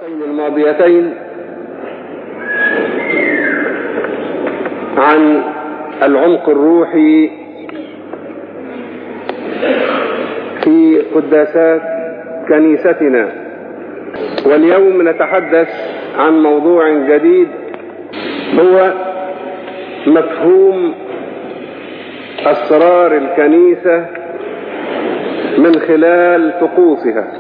المرتين الماضيتين عن العمق الروحي في قداسات كنيستنا واليوم نتحدث عن موضوع جديد هو مفهوم أسرار الكنيسة من خلال طقوسها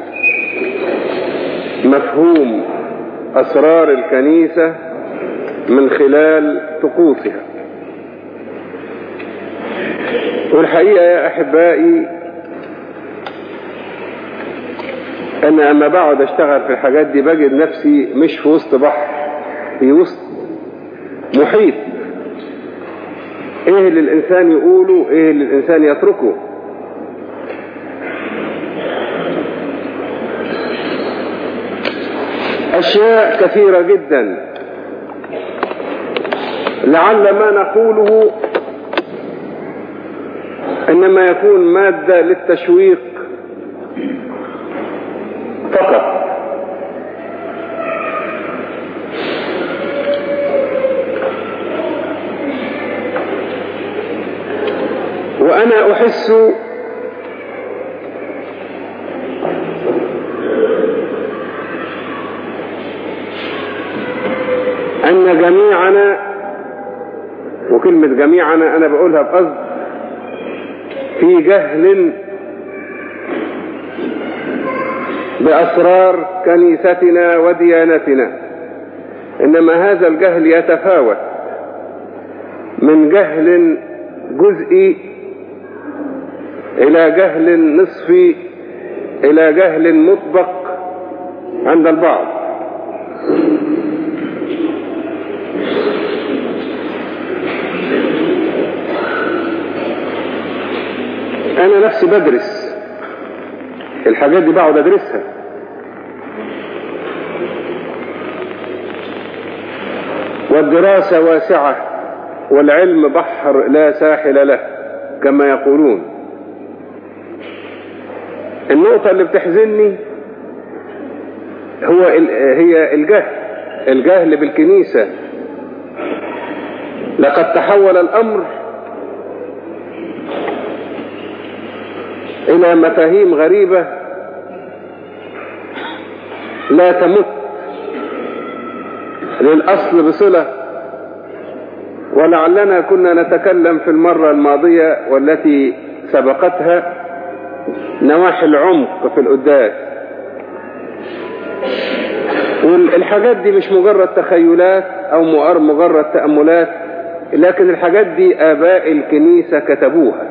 مفهوم أسرار الكنيسة من خلال طقوسها والحقيقة يا أحبائي أنا أما بقعد أشتغل في الحاجات دي بجد نفسي مش في وسط بحر في وسط محيط إيه اللي الإنسان يقوله إيه اللي الإنسان يتركه أشياء كثيرة جدا لعل ما نقوله إنما يكون مادة للتشويق فقط وأنا أحس أن جميعنا وكلمة جميعنا أنا بقولها بقصد في جهل بأسرار كنيستنا وديانتنا إنما هذا الجهل يتفاوت من جهل جزئي إلى جهل نصفي إلى جهل مطبق عند البعض أنا نفسي بدرس الحاجات دي بقعد أدرسها والدراسة واسعة والعلم بحر لا ساحل له كما يقولون النقطة اللي بتحزنني هو هي الجهل الجهل بالكنيسة لقد تحول الأمر إلى مفاهيم غريبة لا تمت للأصل بصلة ولعلنا كنا نتكلم في المرة الماضية والتي سبقتها نواحي العمق في القداس والحاجات دي مش مجرد تخيلات أو مجرد تأملات لكن الحاجات دي آباء الكنيسة كتبوها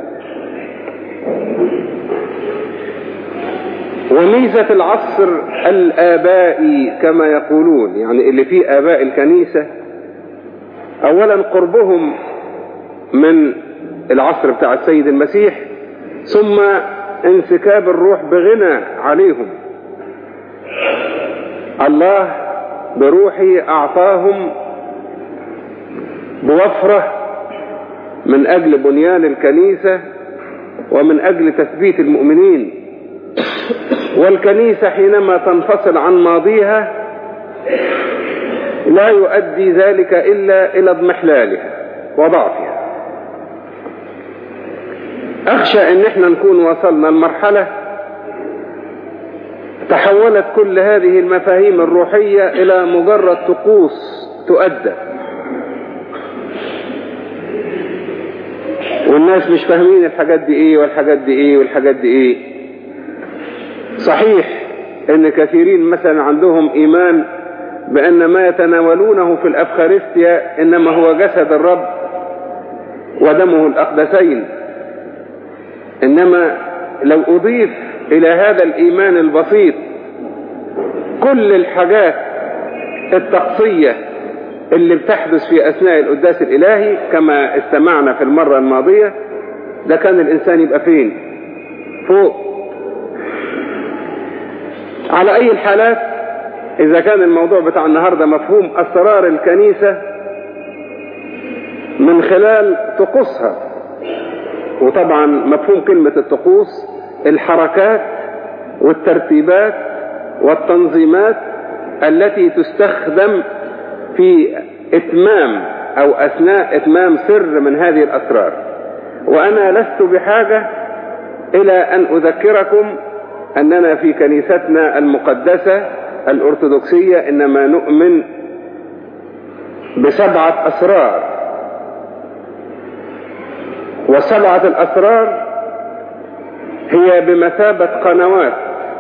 وميزة العصر الآبائي كما يقولون يعني اللي فيه آباء الكنيسة أولا قربهم من العصر بتاع السيد المسيح ثم انسكاب الروح بغنى عليهم الله بروحه أعطاهم بوفرة من أجل بنيان الكنيسة ومن أجل تثبيت المؤمنين والكنيسة حينما تنفصل عن ماضيها لا يؤدي ذلك إلا إلى اضمحلالها وضعفها أخشى أن احنا نكون وصلنا لمرحلة تحولت كل هذه المفاهيم الروحية إلى مجرد طقوس تؤدى والناس مش فاهمين الحاجات دي ايه والحاجات دي ايه والحاجات دي ايه صحيح ان كثيرين مثلا عندهم ايمان بان ما يتناولونه في الافخارستيا انما هو جسد الرب ودمه الاقدسين انما لو اضيف الى هذا الايمان البسيط كل الحاجات التقصية اللي بتحدث في اثناء القداس الالهي كما استمعنا في المرة الماضية ده كان الانسان يبقى فين فوق على اي الحالات اذا كان الموضوع بتاع النهاردة مفهوم اسرار الكنيسة من خلال طقوسها وطبعا مفهوم كلمة الطقوس الحركات والترتيبات والتنظيمات التي تستخدم في إتمام أو أثناء إتمام سر من هذه الأسرار وأنا لست بحاجة إلى أن أذكركم أننا في كنيستنا المقدسة الأرثوذكسية إنما نؤمن بسبعة أسرار وسبعة الأسرار هي بمثابة قنوات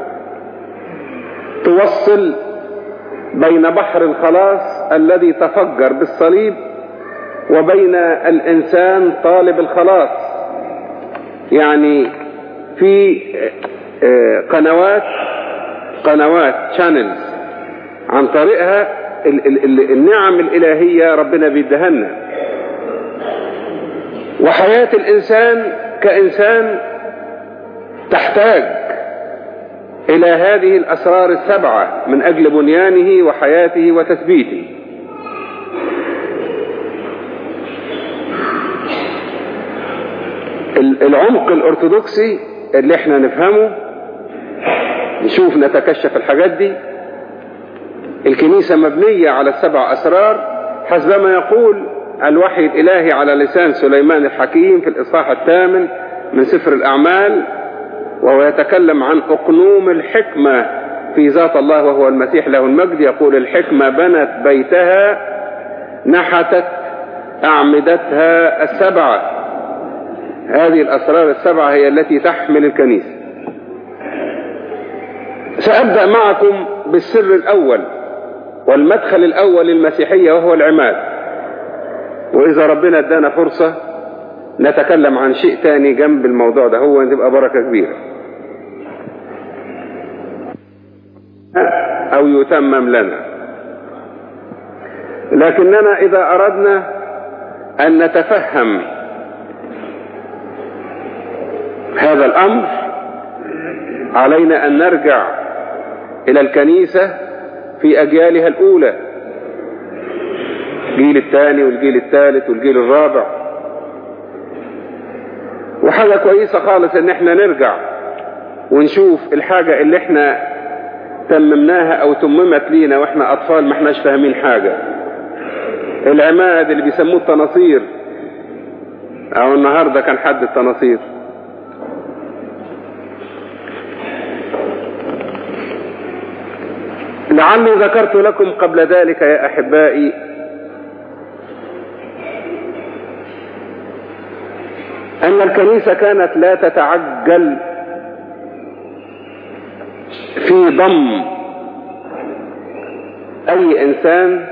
توصل بين بحر الخلاص الذي تفجر بالصليب وبين الإنسان طالب الخلاص يعني في قنوات قنوات شانلز عن طريقها النعم الإلهية ربنا بيدهنا وحياة الإنسان كإنسان تحتاج إلى هذه الأسرار السبعة من أجل بنيانه وحياته وتثبيته العمق الأرثوذكسي اللي احنا نفهمه نشوف نتكشف الحاجات دي الكنيسة مبنية على السبع أسرار حسبما يقول الوحي الإلهي على لسان سليمان الحكيم في الإصحاح الثامن من سفر الأعمال وهو يتكلم عن أقنوم الحكمة في ذات الله وهو المسيح له المجد يقول الحكمة بنت بيتها نحتت أعمدتها السبعة هذه الأسرار السبعة هي التي تحمل الكنيسة سأبدأ معكم بالسر الأول والمدخل الأول للمسيحية وهو العماد وإذا ربنا ادانا فرصة نتكلم عن شيء تاني جنب الموضوع ده هو تبقى بركة كبيرة أو يتمم لنا لكننا إذا أردنا أن نتفهم هذا الأمر علينا أن نرجع إلى الكنيسة في أجيالها الأولى الجيل الثاني والجيل الثالث والجيل الرابع وحاجة كويسة خالص ان احنا نرجع ونشوف الحاجة اللي احنا تممناها او تممت لينا واحنا اطفال ما احناش فاهمين حاجة العماد اللي بيسموه التناصير او النهاردة كان حد التناصير لعلي ذكرت لكم قبل ذلك يا احبائي أن الكنيسة كانت لا تتعجل في ضم أي إنسان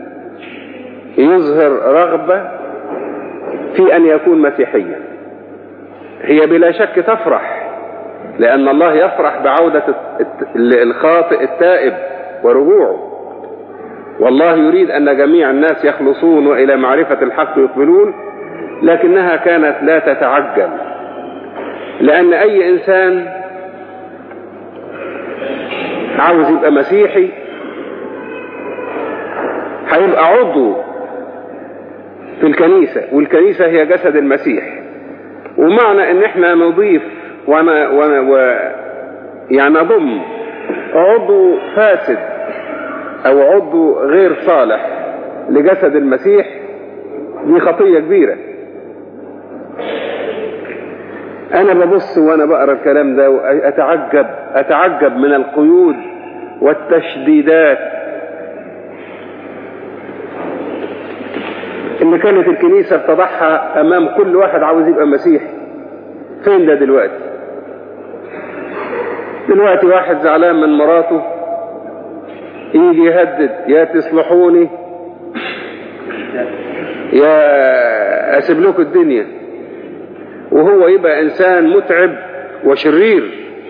يظهر رغبة في أن يكون مسيحيا هي بلا شك تفرح لأن الله يفرح بعودة الخاطئ التائب ورجوعه والله يريد أن جميع الناس يخلصون وإلى معرفة الحق يقبلون لكنها كانت لا تتعجل لأن أي إنسان عاوز يبقى مسيحي هيبقى عضو في الكنيسة والكنيسة هي جسد المسيح ومعنى ان احنا نضيف وانا وانا و يعني نضم عضو فاسد او عضو غير صالح لجسد المسيح دي خطية كبيرة انا ببص وانا بقرا الكلام ده واتعجب اتعجب من القيود والتشديدات اللي كانت الكنيسة بتضعها امام كل واحد عاوز يبقى مسيحي فين ده دلوقتي دلوقتي واحد زعلان من مراته يجي يهدد يا تصلحوني يا اسيب لكم الدنيا وهو يبقى انسان متعب وشرير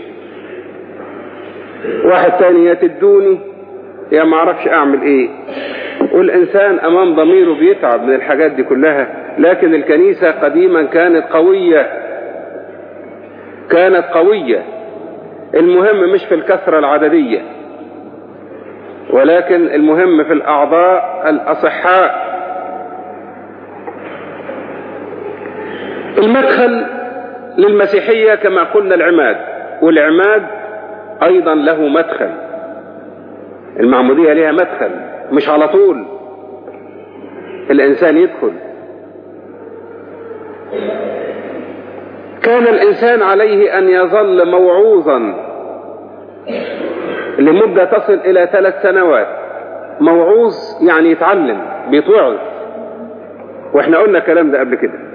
واحد تاني يا تدوني يا معرفش اعمل ايه والانسان امام ضميره بيتعب من الحاجات دي كلها لكن الكنيسة قديما كانت قوية كانت قوية المهم مش في الكثرة العددية ولكن المهم في الاعضاء الاصحاء المدخل للمسيحية كما قلنا العماد والعماد أيضا له مدخل المعمودية لها مدخل مش على طول الإنسان يدخل كان الإنسان عليه أن يظل موعوظا لمدة تصل إلى ثلاث سنوات موعوظ يعني يتعلم بيتوعظ واحنا قلنا الكلام ده قبل كده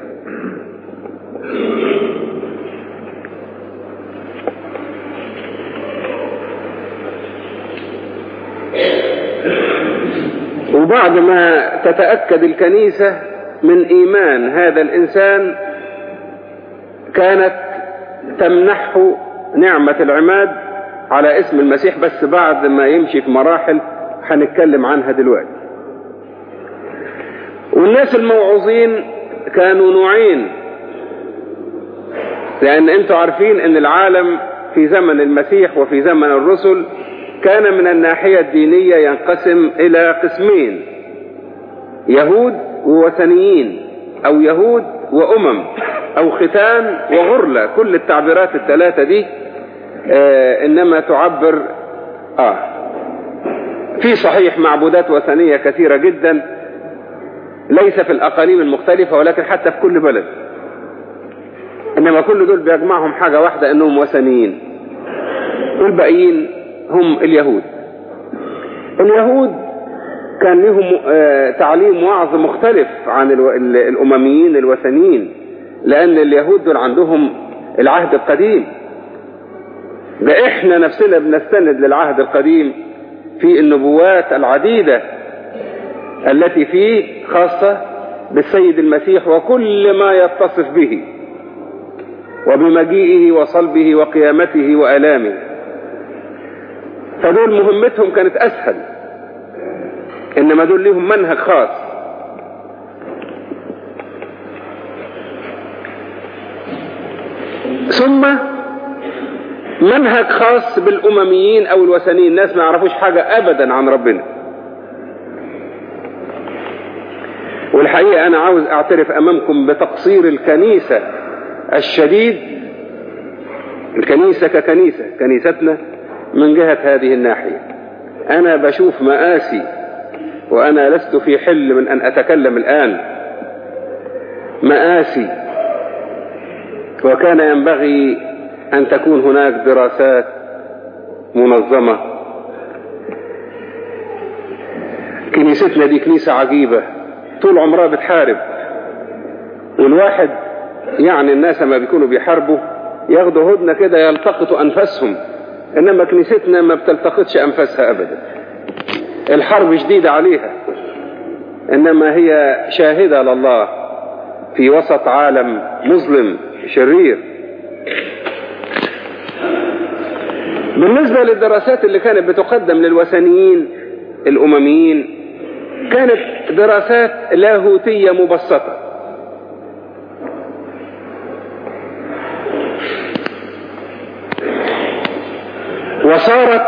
وبعد ما تتأكد الكنيسة من إيمان هذا الإنسان كانت تمنحه نعمة العماد على اسم المسيح بس بعد ما يمشي في مراحل هنتكلم عنها دلوقتي والناس الموعوظين كانوا نوعين لأن أنتوا عارفين أن العالم في زمن المسيح وفي زمن الرسل كان من الناحية الدينية ينقسم إلى قسمين يهود ووثنيين أو يهود وأمم أو ختان وغرلة كل التعبيرات الثلاثة دي آه إنما تعبر آه في صحيح معبودات وثنية كثيرة جدا ليس في الأقاليم المختلفة ولكن حتى في كل بلد إنما كل دول بيجمعهم حاجة واحدة إنهم وثنيين والباقيين هم اليهود اليهود كان لهم تعليم وعظ مختلف عن الأمميين الوثنيين لأن اليهود دول عندهم العهد القديم ده احنا نفسنا بنستند للعهد القديم في النبوات العديدة التي فيه خاصة بالسيد المسيح وكل ما يتصف به وبمجيئه وصلبه وقيامته وآلامه فدول مهمتهم كانت أسهل إنما دول لهم منهج خاص ثم منهج خاص بالأمميين أو الوثنيين الناس ما يعرفوش حاجة أبدا عن ربنا والحقيقة أنا عاوز أعترف أمامكم بتقصير الكنيسة الشديد الكنيسة ككنيسة كنيستنا من جهة هذه الناحية أنا بشوف مآسي وأنا لست في حل من أن أتكلم الآن مآسي وكان ينبغي أن تكون هناك دراسات منظمة كنيستنا دي كنيسة عجيبة طول عمرها بتحارب والواحد يعني الناس ما بيكونوا بيحاربوا ياخدوا هدنة كده يلتقطوا أنفسهم إنما كنيستنا ما بتلتقطش أنفاسها أبدا الحرب شديدة عليها إنما هي شاهدة لله في وسط عالم مظلم شرير بالنسبة للدراسات اللي كانت بتقدم للوثنيين الأمميين كانت دراسات لاهوتية مبسطة وصارت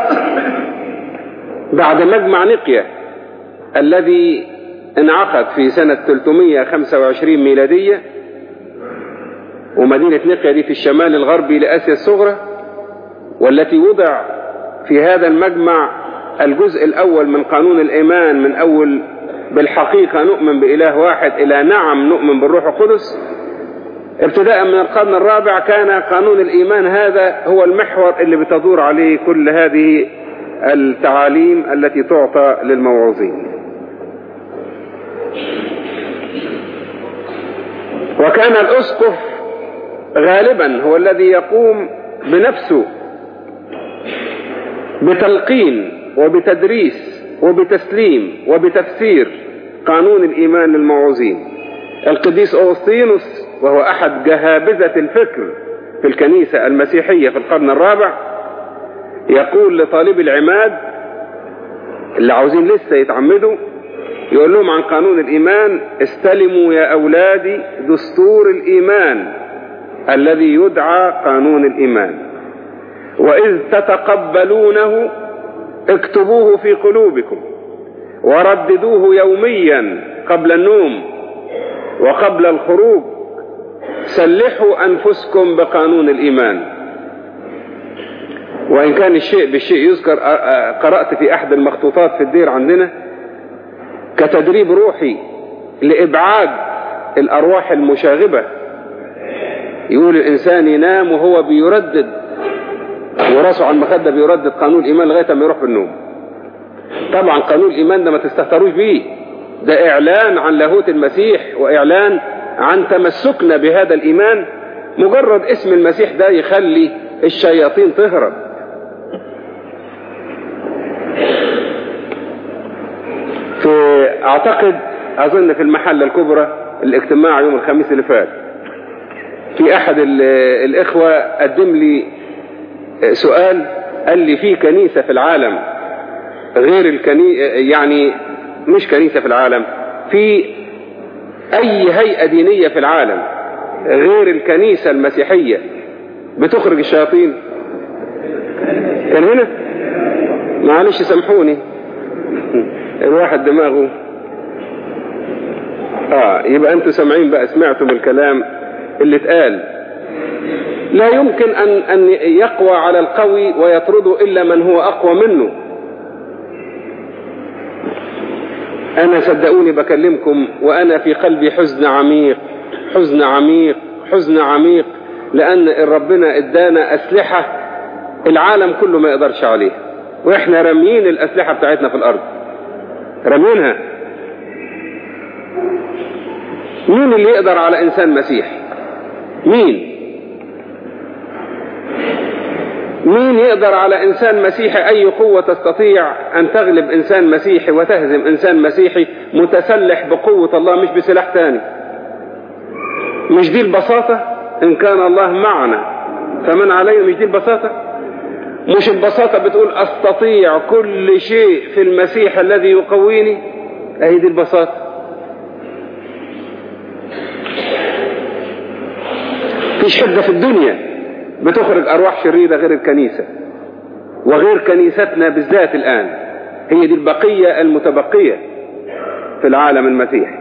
بعد مجمع نقية الذي انعقد في سنة 325 ميلادية ومدينة نقية دي في الشمال الغربي لآسيا الصغرى والتي وضع في هذا المجمع الجزء الأول من قانون الإيمان من أول بالحقيقة نؤمن بإله واحد إلى نعم نؤمن بالروح القدس ابتداء من القرن الرابع كان قانون الإيمان هذا هو المحور اللي بتدور عليه كل هذه التعاليم التي تعطى للموعظين وكان الأسقف غالبا هو الذي يقوم بنفسه بتلقين وبتدريس وبتسليم وبتفسير قانون الإيمان للموعوظين القديس أوسطينوس وهو أحد جهابذة الفكر في الكنيسة المسيحية في القرن الرابع يقول لطالب العماد اللي عاوزين لسه يتعمدوا يقول لهم عن قانون الإيمان استلموا يا أولادي دستور الإيمان الذي يدعى قانون الإيمان وإذ تتقبلونه اكتبوه في قلوبكم ورددوه يوميا قبل النوم وقبل الخروج سلحوا أنفسكم بقانون الإيمان وإن كان الشيء بالشيء يذكر قرأت في أحد المخطوطات في الدير عندنا كتدريب روحي لإبعاد الأرواح المشاغبة يقول الإنسان ينام وهو بيردد وراسه على المخدة بيردد قانون الإيمان لغاية ما يروح في النوم طبعا قانون الإيمان ده ما تستهتروش بيه ده إعلان عن لاهوت المسيح وإعلان عن تمسكنا بهذا الإيمان مجرد اسم المسيح ده يخلي الشياطين تهرب في اعتقد اظن في المحلة الكبرى الاجتماع يوم الخميس اللي فات في احد الاخوة قدم لي سؤال قال لي في كنيسة في العالم غير الكنيسة يعني مش كنيسة في العالم في اي هيئة دينية في العالم غير الكنيسة المسيحية بتخرج الشياطين كان هنا معلش سامحوني الواحد دماغه اه يبقى انتوا سامعين بقى سمعتم الكلام اللي اتقال لا يمكن ان ان يقوى على القوي ويطرده الا من هو اقوى منه انا صدقوني بكلمكم وانا في قلبي حزن عميق حزن عميق حزن عميق لان ربنا ادانا اسلحة العالم كله ما يقدرش عليها واحنا راميين الاسلحة بتاعتنا في الارض رامينها مين اللي يقدر على انسان مسيحي مين مين يقدر على انسان مسيحي اي قوة تستطيع ان تغلب انسان مسيحي وتهزم انسان مسيحي متسلح بقوة الله مش بسلاح تاني مش دي البساطة ان كان الله معنا فمن علينا مش دي البساطة مش البساطة بتقول استطيع كل شيء في المسيح الذي يقويني اهي دي البساطة فيش حدة في الدنيا بتخرج ارواح شريرة غير الكنيسة وغير كنيستنا بالذات الان هي دي البقية المتبقية في العالم المسيحي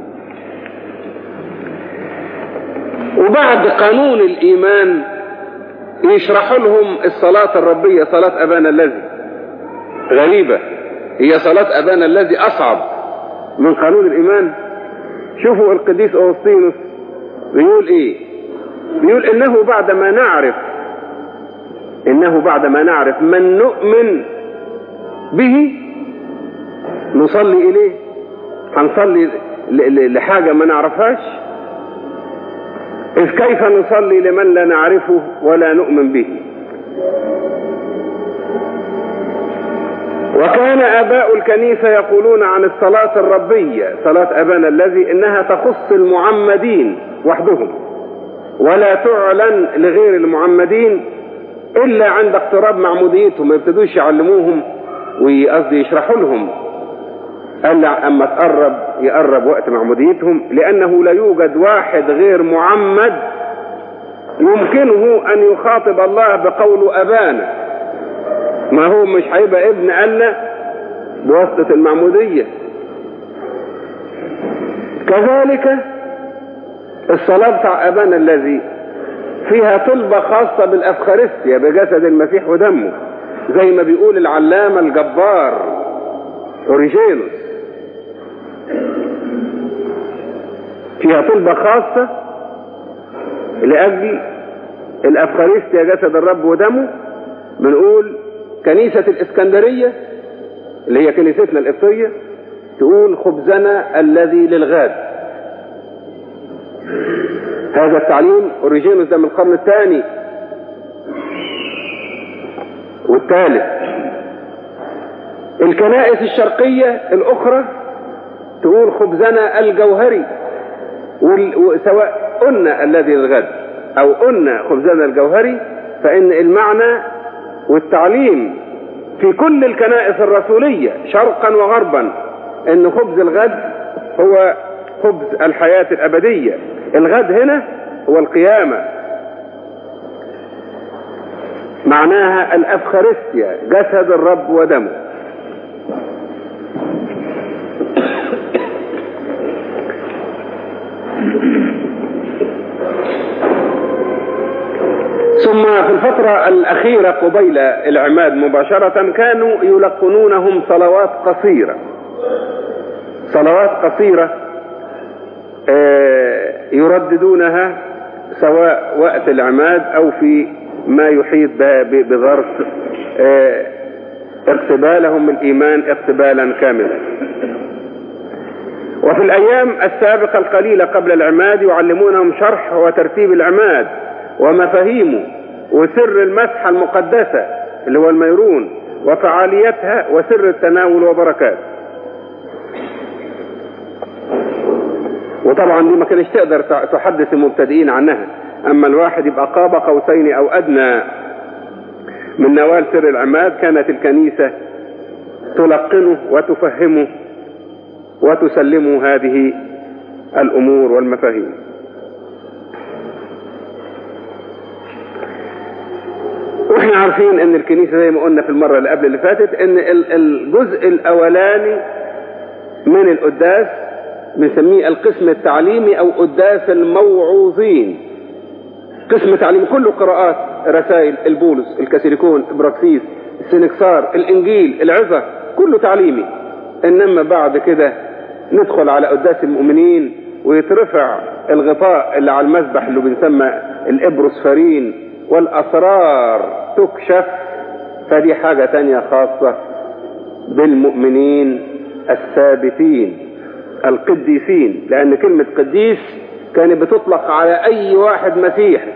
وبعد قانون الايمان يشرح لهم الصلاة الربية صلاة ابانا الذي غريبة هي صلاة ابانا الذي اصعب من قانون الايمان شوفوا القديس اوسطينوس بيقول ايه بيقول انه بعد ما نعرف انه بعد ما نعرف من نؤمن به نصلي اليه هنصلي لحاجة ما نعرفهاش إذ كيف نصلي لمن لا نعرفه ولا نؤمن به وكان آباء الكنيسة يقولون عن الصلاة الربية صلاة أبانا الذي إنها تخص المعمدين وحدهم ولا تعلن لغير المعمدين إلا عند اقتراب معموديتهم ما يبتدوش يعلموهم وقصدي يشرحوا لهم قال أما تقرب يقرب وقت معموديتهم لأنه لا يوجد واحد غير معمد يمكنه أن يخاطب الله بقول أبانا ما هو مش هيبقى ابن ألا بواسطة المعمودية كذلك الصلاة بتاع أبانا الذي فيها طلبة خاصة بالأفخارستيا بجسد المسيح ودمه زي ما بيقول العلامة الجبار أوريجينوس فيها طلبة خاصة لأجل الأفخارستيا جسد الرب ودمه بنقول كنيسة الإسكندرية اللي هي كنيستنا القبطية تقول خبزنا الذي للغاد هذا التعليم اوريجينوس ده من القرن الثاني والثالث الكنائس الشرقية الأخرى تقول خبزنا الجوهري سواء قلنا الذي للغد أو قلنا خبزنا الجوهري فإن المعنى والتعليم في كل الكنائس الرسولية شرقا وغربا ان خبز الغد هو خبز الحياة الابدية الغد هنا هو القيامة معناها الافخارستيا جسد الرب ودمه ثم في الفترة الفترة الأخيرة قبيل العماد مباشرة كانوا يلقنونهم صلوات قصيرة صلوات قصيرة يرددونها سواء وقت العماد أو في ما يحيط بظرف اقتبالهم الإيمان اقتبالا كاملا وفي الأيام السابقة القليلة قبل العماد يعلمونهم شرح وترتيب العماد ومفاهيمه وسر المسحة المقدسة اللي هو الميرون وفعاليتها وسر التناول وبركات وطبعا دي ما كانش تقدر تحدث المبتدئين عنها اما الواحد يبقى قاب قوسين او ادنى من نوال سر العماد كانت الكنيسة تلقنه وتفهمه وتسلمه هذه الامور والمفاهيم واحنا عارفين ان الكنيسة زي ما قلنا في المرة اللي قبل اللي فاتت ان الجزء الاولاني من القداس بنسميه القسم التعليمي او قداس الموعوظين قسم تعليمي كله قراءات رسائل البولس الكاثوليكون ابراكسيس السنكسار الانجيل العظة كله تعليمي انما بعد كده ندخل على قداس المؤمنين ويترفع الغطاء اللي على المذبح اللي بنسمى الابروسفرين والاسرار تكشف فدي حاجة تانية خاصة بالمؤمنين الثابتين القديسين لان كلمة قديس كانت بتطلق على اي واحد مسيحي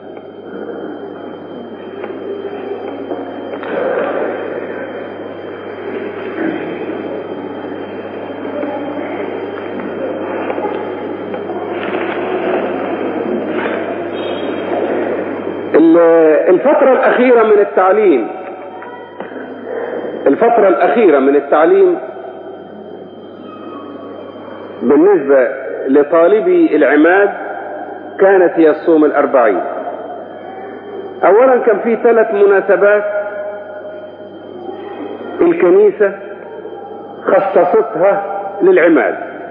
الفترة الأخيرة من التعليم الفترة الأخيرة من التعليم بالنسبة لطالبي العماد كانت هي الصوم الأربعين أولا كان في ثلاث مناسبات الكنيسة خصصتها للعماد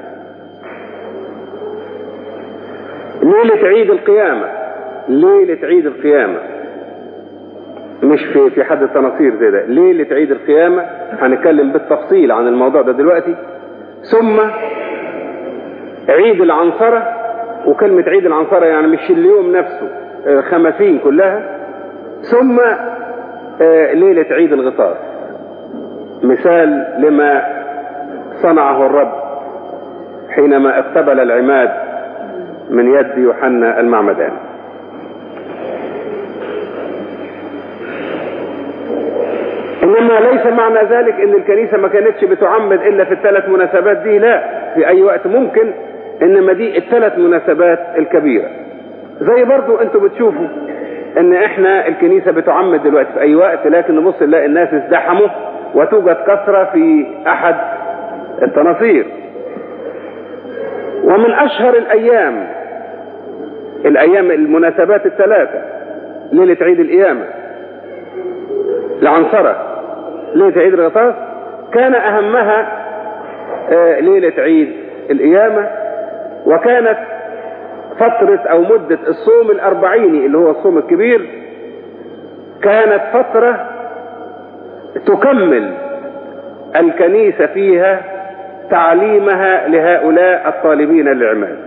ليلة عيد القيامة ليلة عيد القيامة مش في في حد التناصير زي ده ليلة عيد القيامة هنتكلم بالتفصيل عن الموضوع ده دلوقتي ثم عيد العنصرة وكلمة عيد العنصرة يعني مش اليوم نفسه خمسين كلها ثم ليلة عيد الغطاس مثال لما صنعه الرب حينما اقتبل العماد من يد يوحنا المعمدان انما ليس معنى ذلك ان الكنيسة ما كانتش بتعمد الا في الثلاث مناسبات دي لا في اي وقت ممكن انما دي الثلاث مناسبات الكبيرة زي برضو انتوا بتشوفوا ان احنا الكنيسة بتعمد دلوقتي في اي وقت لكن نبص نلاقي الناس ازدحموا وتوجد كثرة في احد التناصير ومن اشهر الايام الايام المناسبات الثلاثة ليلة عيد القيامة العنصرة ليلة عيد الغطاس كان اهمها ليلة عيد القيامة وكانت فترة او مدة الصوم الاربعيني اللي هو الصوم الكبير كانت فترة تكمل الكنيسة فيها تعليمها لهؤلاء الطالبين للعماد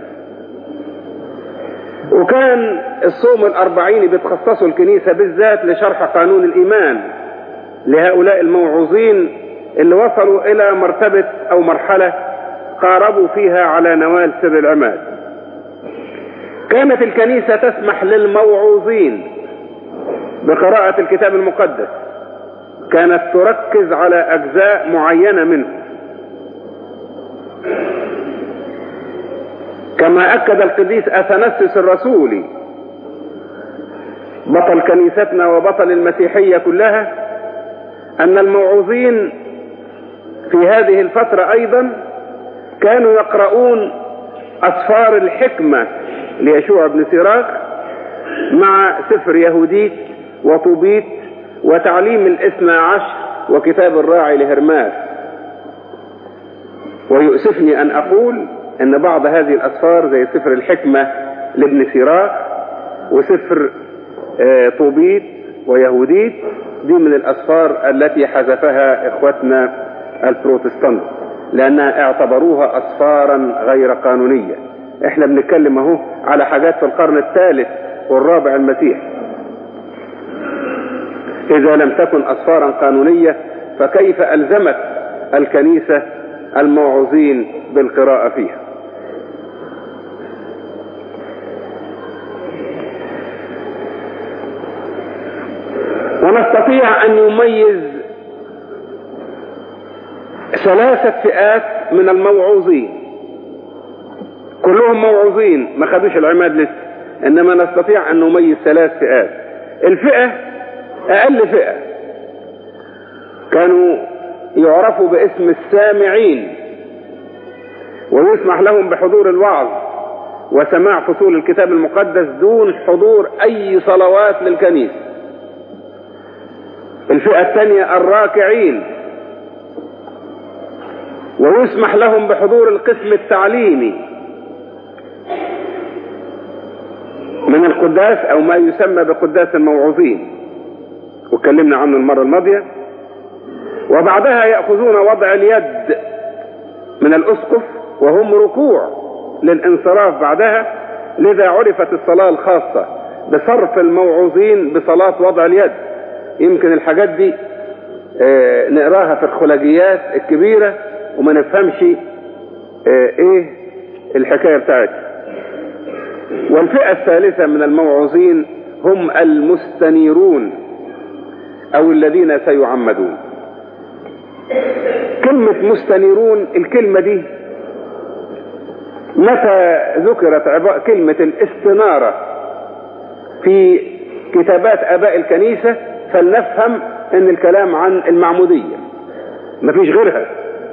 وكان الصوم الاربعيني بتخصصه الكنيسة بالذات لشرح قانون الايمان لهؤلاء الموعوظين اللي وصلوا الى مرتبة او مرحلة قاربوا فيها على نوال سر العماد كانت الكنيسة تسمح للموعوظين بقراءة الكتاب المقدس كانت تركز على اجزاء معينة منه كما اكد القديس اثنسس الرسولي بطل كنيستنا وبطل المسيحية كلها ان الموعوظين في هذه الفترة ايضا كانوا يقرؤون اسفار الحكمة ليشوع بن سراق مع سفر يهوديت وطوبيت وتعليم الاثنى عشر وكتاب الراعي لهرماس ويؤسفني ان اقول ان بعض هذه الاسفار زي سفر الحكمة لابن سراق وسفر طوبيت ويهوديت دي من الأسفار التي حذفها إخوتنا البروتستانت لأنها اعتبروها أسفارا غير قانونية احنا بنتكلم اهو على حاجات في القرن الثالث والرابع المسيحي إذا لم تكن أسفارا قانونية فكيف ألزمت الكنيسة الموعوظين بالقراءة فيها ونستطيع أن نميز ثلاثة فئات من الموعوظين كلهم موعوظين ما خدوش العماد لسه إنما نستطيع أن نميز ثلاث فئات الفئة أقل فئة كانوا يعرفوا باسم السامعين ويسمح لهم بحضور الوعظ وسماع فصول الكتاب المقدس دون حضور أي صلوات للكنيسة الفئة الثانية الراكعين ويسمح لهم بحضور القسم التعليمي من القداس او ما يسمى بقداس الموعوظين واتكلمنا عنه المرة الماضية وبعدها يأخذون وضع اليد من الأسقف وهم ركوع للانصراف بعدها لذا عرفت الصلاة الخاصة بصرف الموعوظين بصلاة وضع اليد يمكن الحاجات دي اه نقراها في الخلاجيات الكبيرة وما نفهمش اه ايه الحكاية بتاعتها والفئة الثالثة من الموعوظين هم المستنيرون او الذين سيعمدون كلمة مستنيرون الكلمة دي متى ذكرت كلمة الاستنارة في كتابات اباء الكنيسة فلنفهم ان الكلام عن المعمودية مفيش غيرها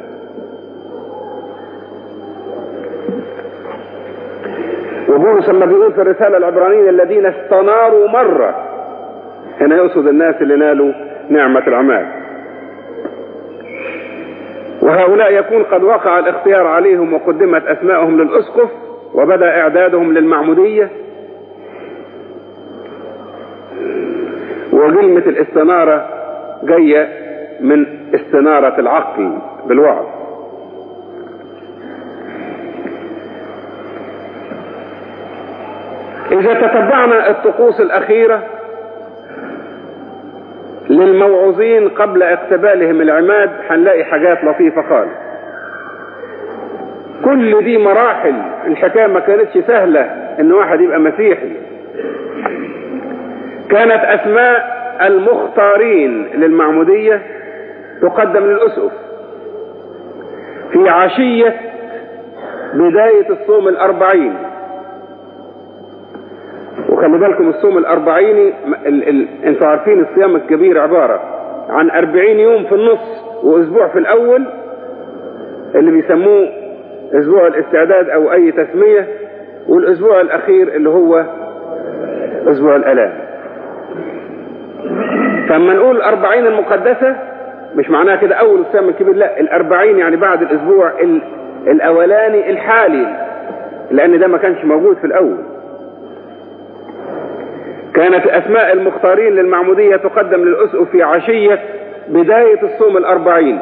وبولس لما بيقول في الرسالة العبرانيين الذين استناروا مرة هنا يقصد الناس اللي نالوا نعمة العماد وهؤلاء يكون قد وقع الاختيار عليهم وقدمت أسماءهم للأسقف وبدأ إعدادهم للمعمودية وكلمة الاستنارة جاية من استنارة العقل بالوعظ إذا تتبعنا الطقوس الأخيرة للموعوظين قبل اقتبالهم العماد هنلاقي حاجات لطيفة خالص كل دي مراحل الحكاية ما كانتش سهلة ان واحد يبقى مسيحي كانت اسماء المختارين للمعمودية تقدم للأسقف في عشية بداية الصوم الأربعين وخلي بالكم الصوم الأربعيني ال ال انتوا عارفين الصيام الكبير عبارة عن أربعين يوم في النص وأسبوع في الأول اللي بيسموه أسبوع الاستعداد أو أي تسمية والأسبوع الأخير اللي هو أسبوع الألام فلما نقول الأربعين المقدسة مش معناها كده أول الصيام الكبير لا الأربعين يعني بعد الأسبوع الأولاني الحالي لأن ده ما كانش موجود في الأول كانت أسماء المختارين للمعمودية تقدم للأسقف في عشية بداية الصوم الأربعين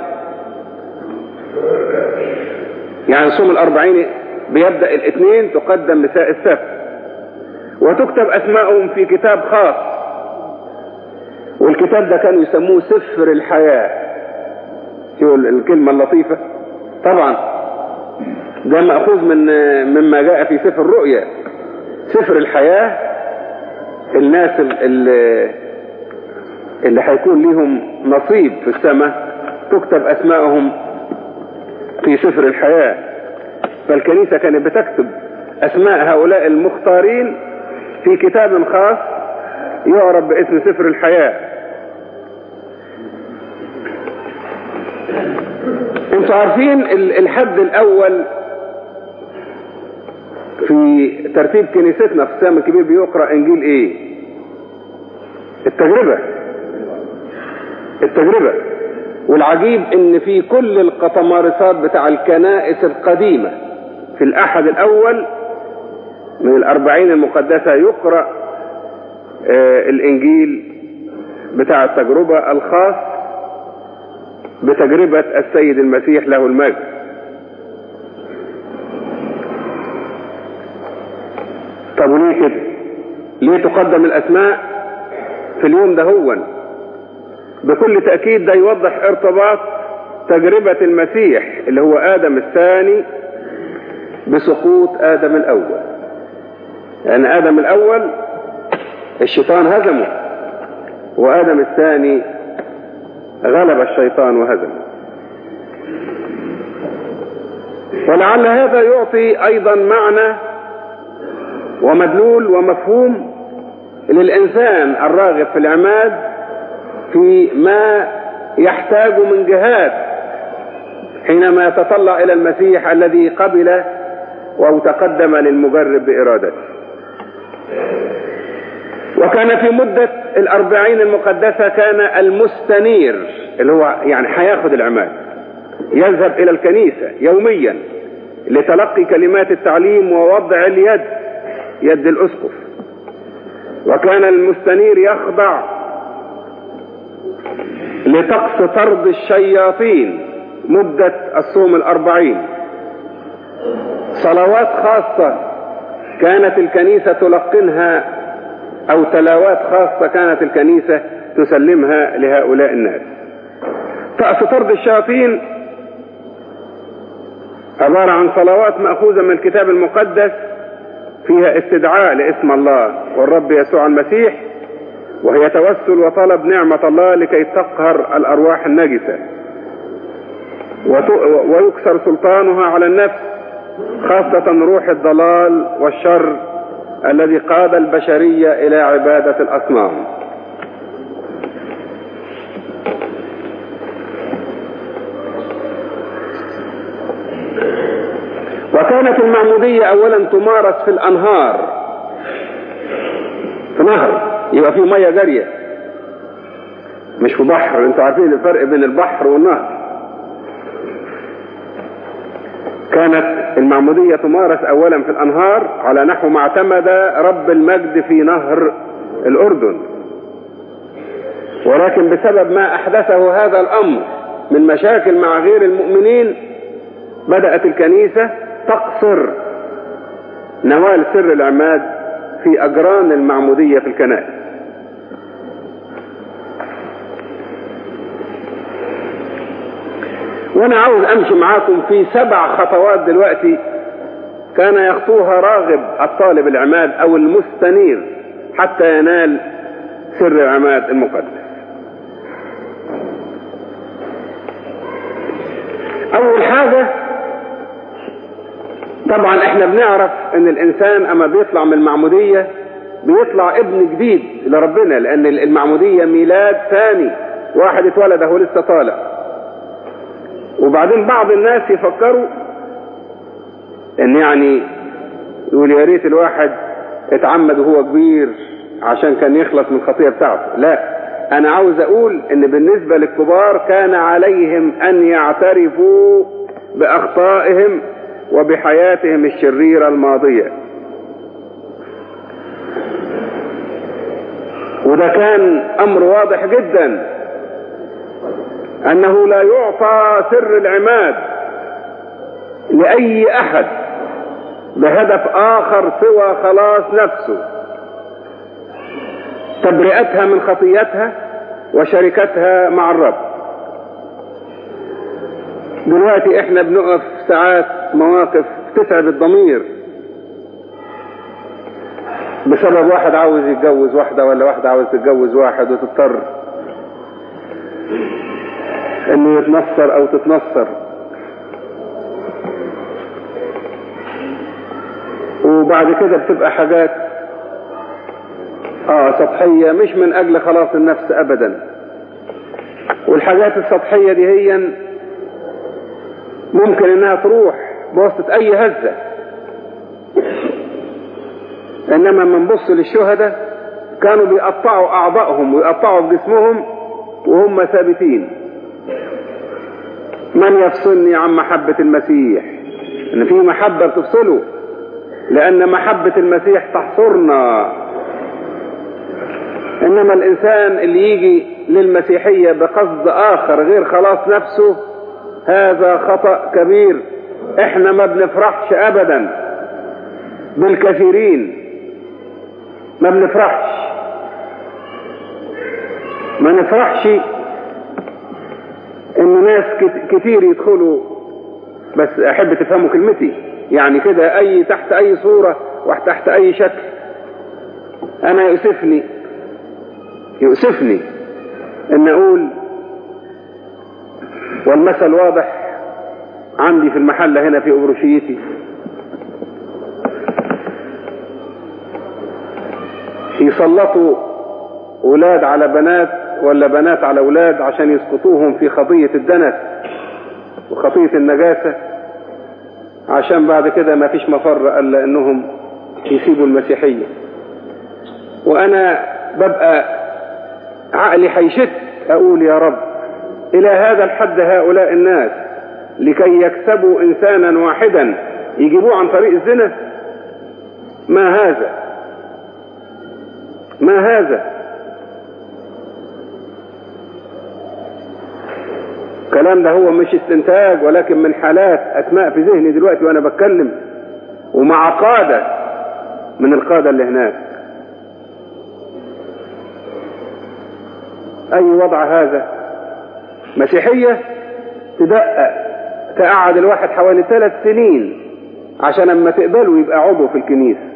يعني الصوم الأربعين بيبدأ الاثنين تقدم مساء السبت وتكتب أسماءهم في كتاب خاص والكتاب ده كانوا يسموه سفر الحياة شو الكلمة اللطيفة طبعا ده مأخوذ من مما جاء في سفر الرؤيا سفر الحياة الناس اللي, اللي هيكون لهم نصيب في السماء تكتب اسمائهم في سفر الحياة فالكنيسة كانت بتكتب اسماء هؤلاء المختارين في كتاب خاص يعرف باسم سفر الحياة انتوا عارفين الحد الاول في ترتيب كنيستنا في الصيام الكبير بيقرأ انجيل ايه التجربة التجربة والعجيب ان في كل القطمارسات بتاع الكنائس القديمة في الاحد الاول من الاربعين المقدسة يقرأ آه الانجيل بتاع التجربة الخاص بتجربة السيد المسيح له المجد طب وليه كده ليه تقدم الأسماء في اليوم ده هو بكل تأكيد ده يوضح ارتباط تجربة المسيح اللي هو آدم الثاني بسقوط آدم الأول لأن يعني آدم الأول الشيطان هزمه وآدم الثاني غلب الشيطان وهزمه ولعل هذا يعطي أيضا معنى ومدلول ومفهوم للإنسان الراغب في العماد في ما يحتاج من جهاد حينما يتطلع إلى المسيح الذي قبل أو تقدم للمجرب بإرادته وكان في مدة الأربعين المقدسة كان المستنير اللي هو يعني هياخد العماد يذهب إلى الكنيسة يوميا لتلقي كلمات التعليم ووضع اليد يد الأسقف وكان المستنير يخضع لطقس طرد الشياطين مدة الصوم الأربعين صلوات خاصة كانت الكنيسة تلقنها أو تلاوات خاصة كانت الكنيسة تسلمها لهؤلاء الناس طقس طرد الشياطين عبارة عن صلوات مأخوذة من الكتاب المقدس فيها استدعاء لاسم الله والرب يسوع المسيح وهي توسل وطلب نعمة الله لكي تقهر الأرواح النجسة ويكسر سلطانها على النفس خاصة روح الضلال والشر الذي قاد البشرية إلى عبادة الأصنام وكانت المعمودية أولا تمارس في الأنهار في نهر يبقى فيه مية جارية مش في بحر انتوا عارفين الفرق بين البحر والنهر كانت المعمودية تمارس أولا في الأنهار على نحو ما اعتمد رب المجد في نهر الأردن ولكن بسبب ما أحدثه هذا الأمر من مشاكل مع غير المؤمنين بدأت الكنيسة تقصر نوال سر العماد في أجران المعمودية في الكنائس وانا عاوز امشي معاكم في سبع خطوات دلوقتي كان يخطوها راغب الطالب العماد او المستنير حتى ينال سر العماد المقدس اول حاجة طبعا احنا بنعرف ان الانسان اما بيطلع من المعمودية بيطلع ابن جديد لربنا لان المعمودية ميلاد ثاني واحد اتولد اهو لسه طالع وبعدين بعض الناس يفكروا ان يعني يقول يا ريت الواحد اتعمد وهو كبير عشان كان يخلص من الخطيه بتاعته لا انا عاوز اقول ان بالنسبه للكبار كان عليهم ان يعترفوا باخطائهم وبحياتهم الشريره الماضيه وده كان امر واضح جدا انه لا يعطى سر العماد لاي احد بهدف اخر سوى خلاص نفسه تبرئتها من خطيتها وشركتها مع الرب دلوقتي احنا بنقف ساعات مواقف تتعب الضمير بسبب واحد عاوز يتجوز واحدة ولا واحدة عاوز تتجوز واحد وتضطر انه يتنصر او تتنصر وبعد كده بتبقى حاجات اه سطحية مش من اجل خلاص النفس ابدا والحاجات السطحية دي هي ممكن انها تروح بواسطة اي هزة انما لما نبص للشهداء كانوا بيقطعوا اعضائهم ويقطعوا بجسمهم وهم ثابتين من يفصلني عن محبة المسيح ان في محبة بتفصله لان محبة المسيح تحصرنا انما الانسان اللي يجي للمسيحية بقصد اخر غير خلاص نفسه هذا خطأ كبير احنا ما بنفرحش ابدا بالكثيرين ما بنفرحش ما نفرحش ان ناس كتير يدخلوا بس احب تفهموا كلمتي يعني كده اي تحت اي صورة وتحت اي شكل انا يؤسفني يؤسفني ان اقول والمثل واضح عندي في المحلة هنا في أبروشيتي يسلطوا أولاد على بنات ولا بنات على أولاد عشان يسقطوهم في خطية الدنس وخطية النجاسة عشان بعد كده ما فيش مفر إلا أنهم يسيبوا المسيحية وأنا ببقى عقلي حيشت أقول يا رب إلى هذا الحد هؤلاء الناس لكي يكسبوا إنسانا واحدا يجيبوه عن طريق الزنا ما هذا ما هذا الكلام ده هو مش استنتاج ولكن من حالات أسماء في ذهني دلوقتي وأنا بتكلم ومع قادة من القادة اللي هناك أي وضع هذا مسيحية تدقق تقعد الواحد حوالي ثلاث سنين عشان اما تقبله يبقى عضو في الكنيسة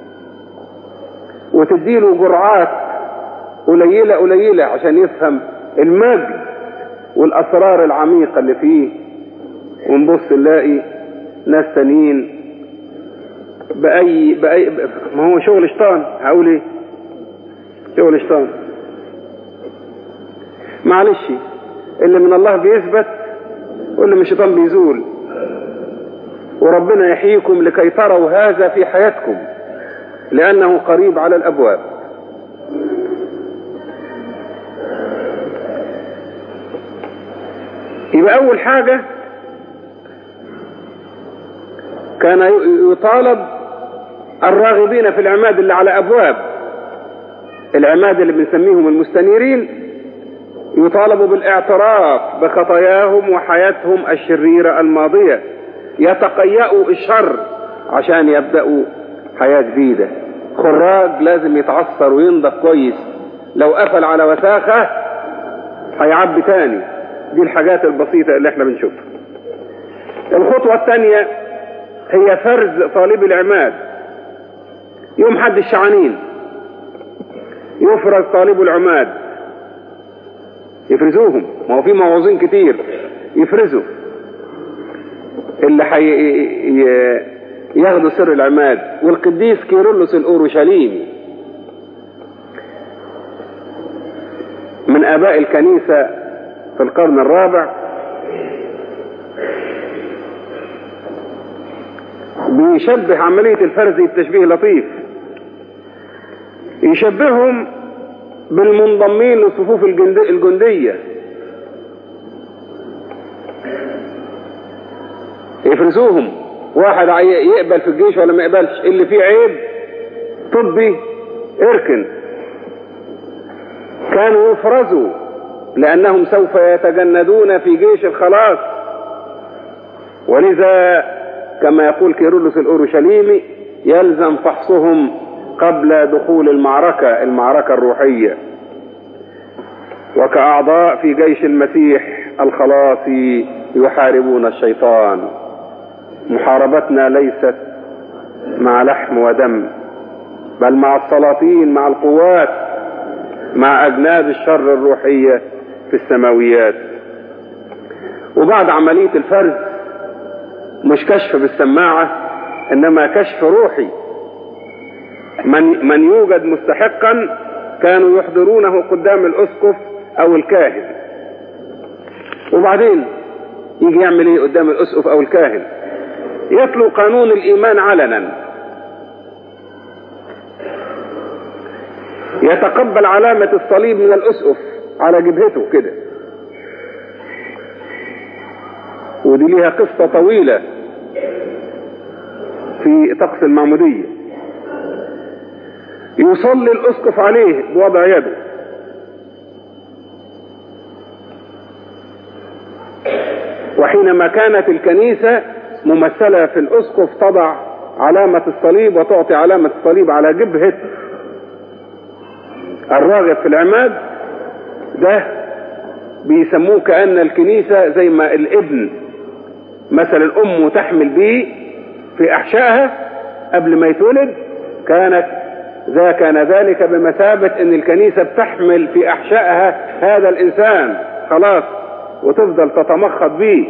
وتديله جرعات قليلة قليلة عشان يفهم المجد والأسرار العميقة اللي فيه ونبص نلاقي ناس تانيين بأي, بأي ما هو شغل شيطان هقول ايه شغل شيطان معلش اللي من الله بيثبت واللي من الشيطان بيزول وربنا يحييكم لكي تروا هذا في حياتكم لأنه قريب على الأبواب يبقى أول حاجة كان يطالب الراغبين في العماد اللي على أبواب العماد اللي بنسميهم المستنيرين يطالبوا بالاعتراف بخطاياهم وحياتهم الشريرة الماضية يتقيأوا الشر عشان يبدأوا حياة جديدة خراج لازم يتعصر وينضف كويس لو قفل على وساخة هيعبي تاني دي الحاجات البسيطة اللي احنا بنشوفها الخطوة الثانية هي فرز طالب العماد يوم حد الشعانين يفرز طالب العماد يفرزوهم ما هو في موعظين كتير يفرزوا اللي حي... ياخدوا سر العماد والقديس كيرلس الأورشليمي من آباء الكنيسة في القرن الرابع بيشبه عملية الفرز بتشبيه لطيف يشبههم بالمنضمين لصفوف الجندية يفرزوهم واحد يقبل في الجيش ولا ما يقبلش اللي فيه عيب طبي اركن كانوا يفرزوا لأنهم سوف يتجندون في جيش الخلاص ولذا كما يقول كيرلس الأورشليمي يلزم فحصهم قبل دخول المعركة المعركة الروحية وكأعضاء في جيش المسيح الخلاصي يحاربون الشيطان محاربتنا ليست مع لحم ودم بل مع السلاطين مع القوات مع أجناد الشر الروحية في السماويات وبعد عملية الفرز مش كشف بالسماعة إنما كشف روحي من, من يوجد مستحقا كانوا يحضرونه قدام الأسقف أو الكاهن وبعدين يجي يعمل ايه قدام الأسقف أو الكاهن يتلو قانون الإيمان علنا يتقبل علامة الصليب من الأسقف على جبهته كده ودي ليها قصة طويلة في طقس المعمودية يصلي الاسقف عليه بوضع يده وحينما كانت الكنيسة ممثلة في الاسقف تضع علامة الصليب وتعطي علامة الصليب على جبهة الراغب في العماد ده بيسموه كأن الكنيسة زي ما الابن مثلا أمه تحمل به في أحشائها قبل ما يتولد كانت ذا كان ذلك بمثابة ان الكنيسة بتحمل في احشائها هذا الانسان خلاص وتفضل تتمخض به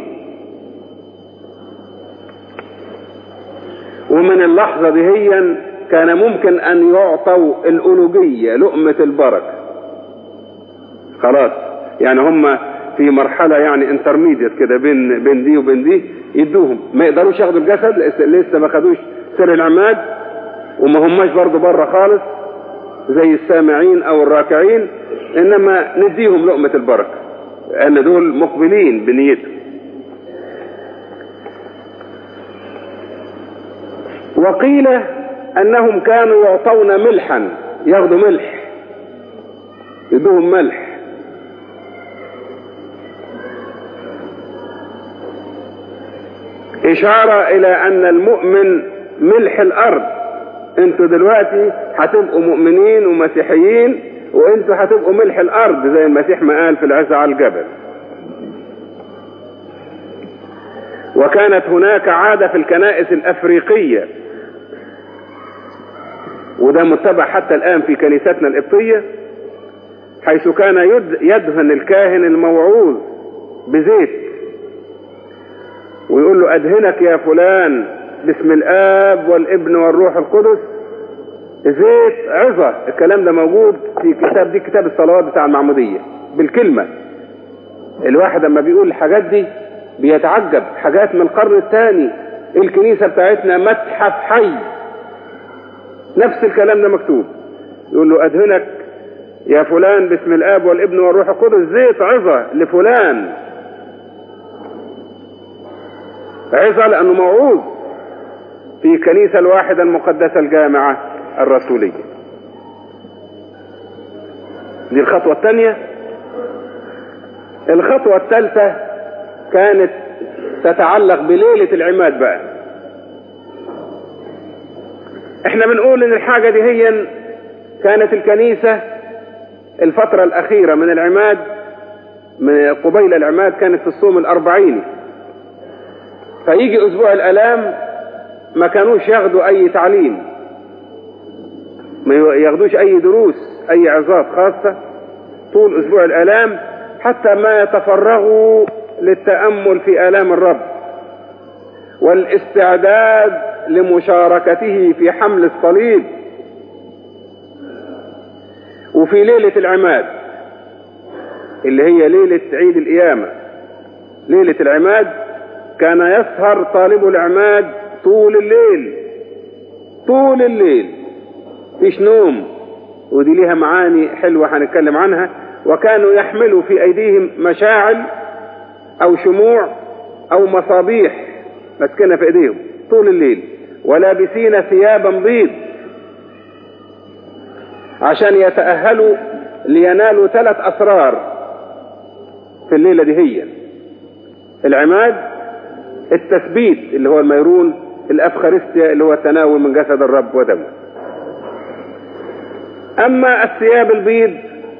ومن اللحظة دهيا كان ممكن ان يعطوا الالوجية لقمة البركة خلاص يعني هم في مرحلة يعني انترميديت كده بين بين دي وبين دي يدوهم ما يقدروش ياخدوا الجسد لسه ما خدوش سر العماد وما هماش برضه بره خالص زي السامعين او الراكعين انما نديهم لقمة البركة لان دول مقبلين بنيتهم وقيل انهم كانوا يعطون ملحا ياخدوا ملح يدوهم ملح اشارة الى ان المؤمن ملح الارض انتوا دلوقتي هتبقوا مؤمنين ومسيحيين وانتوا هتبقوا ملح الارض زي المسيح ما قال في العزة على الجبل وكانت هناك عادة في الكنائس الافريقية وده متبع حتى الان في كنيستنا القبطية حيث كان يدهن الكاهن الموعوظ بزيت ويقول له ادهنك يا فلان باسم الاب والابن والروح القدس زيت عظة الكلام ده موجود في كتاب دي كتاب الصلوات بتاع المعمودية بالكلمة الواحد لما بيقول الحاجات دي بيتعجب حاجات من القرن الثاني الكنيسة بتاعتنا متحف حي نفس الكلام ده مكتوب يقول له ادهنك يا فلان باسم الاب والابن والروح القدس زيت عظة لفلان عظة لانه موعوظ في كنيسة الواحدة المقدسة الجامعة الرسولية دي الخطوة الثانية الخطوة الثالثة كانت تتعلق بليلة العماد بقى احنا بنقول ان الحاجة دي هي كانت الكنيسة الفترة الاخيرة من العماد من قبيل العماد كانت في الصوم الاربعيني فيجي اسبوع الالام ما كانوش ياخدوا اي تعليم ما ياخدوش اي دروس اي عظات خاصة طول اسبوع الالام حتى ما يتفرغوا للتأمل في الام الرب والاستعداد لمشاركته في حمل الصليب وفي ليلة العماد اللي هي ليلة عيد القيامة ليلة العماد كان يسهر طالب العماد طول الليل طول الليل فيش نوم ودي ليها معاني حلوة هنتكلم عنها وكانوا يحملوا في أيديهم مشاعل أو شموع أو مصابيح مسكنة في أيديهم طول الليل ولابسين ثيابا بيض عشان يتأهلوا لينالوا ثلاث أسرار في الليلة دي هي العماد التثبيت اللي هو الميرون الأفخارستيا اللي هو التناول من جسد الرب ودمه أما الثياب البيض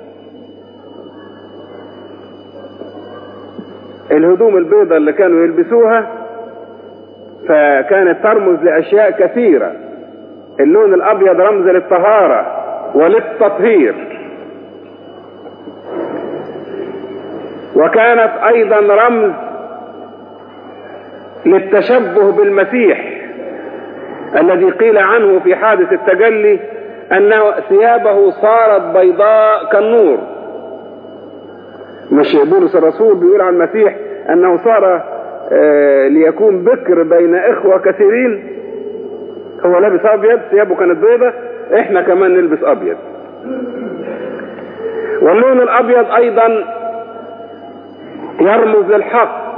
الهدوم البيضاء اللي كانوا يلبسوها فكانت ترمز لأشياء كثيرة اللون الأبيض رمز للطهارة وللتطهير وكانت أيضا رمز للتشبه بالمسيح الذي قيل عنه في حادث التجلي أن ثيابه صارت بيضاء كالنور مش بولس الرسول بيقول عن المسيح أنه صار آه ليكون بكر بين إخوة كثيرين هو لابس أبيض ثيابه كانت بيضة إحنا كمان نلبس أبيض واللون الأبيض أيضا يرمز للحق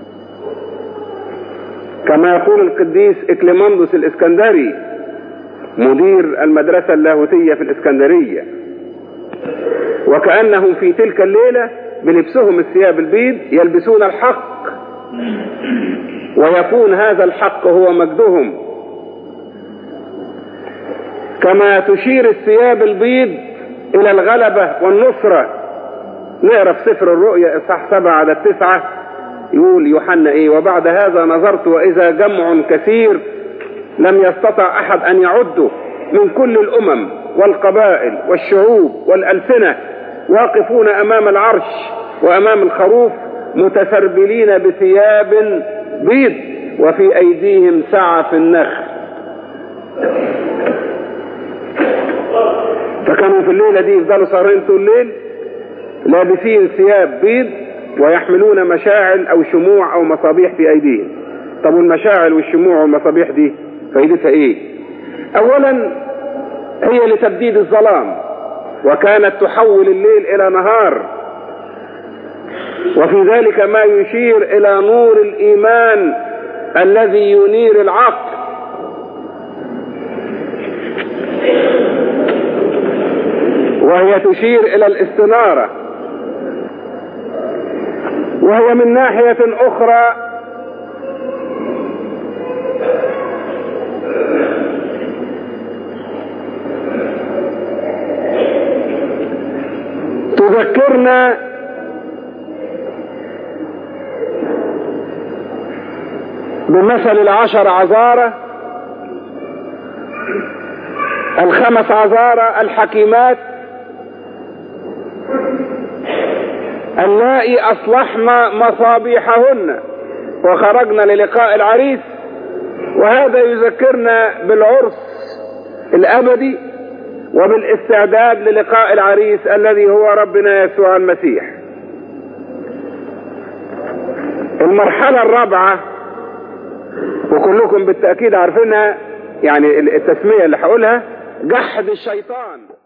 كما يقول القديس إكليماندوس الإسكندري مدير المدرسة اللاهوتية في الإسكندرية وكأنهم في تلك الليلة بلبسهم الثياب البيض يلبسون الحق ويكون هذا الحق هو مجدهم كما تشير الثياب البيض إلى الغلبة والنصرة نقرا في سفر الرؤيا إصحاح سبعة على التسعة يقول يوحنا إيه وبعد هذا نظرت وإذا جمع كثير لم يستطع أحد أن يعده من كل الأمم والقبائل والشعوب والألسنة واقفون أمام العرش وأمام الخروف متسربلين بثياب بيض وفي أيديهم سعف النخل فكانوا في الليلة دي يفضلوا سهرين طول الليل لابسين ثياب بيض ويحملون مشاعل أو شموع أو مصابيح في أيديهم طب والمشاعل والشموع والمصابيح دي فايدتها إيه أولا هي لتبديد الظلام وكانت تحول الليل إلى نهار وفي ذلك ما يشير إلى نور الإيمان الذي ينير العقل وهي تشير إلى الاستنارة وهي من ناحية أخرى تذكرنا بمثل العشر عذارة الخمس عذارة الحكيمات اللائي أصلحن مصابيحهن وخرجنا للقاء العريس وهذا يذكرنا بالعرس الأبدي وبالاستعداد للقاء العريس الذي هو ربنا يسوع المسيح المرحلة الرابعة وكلكم بالتأكيد عارفينها يعني التسمية اللي هقولها جحد الشيطان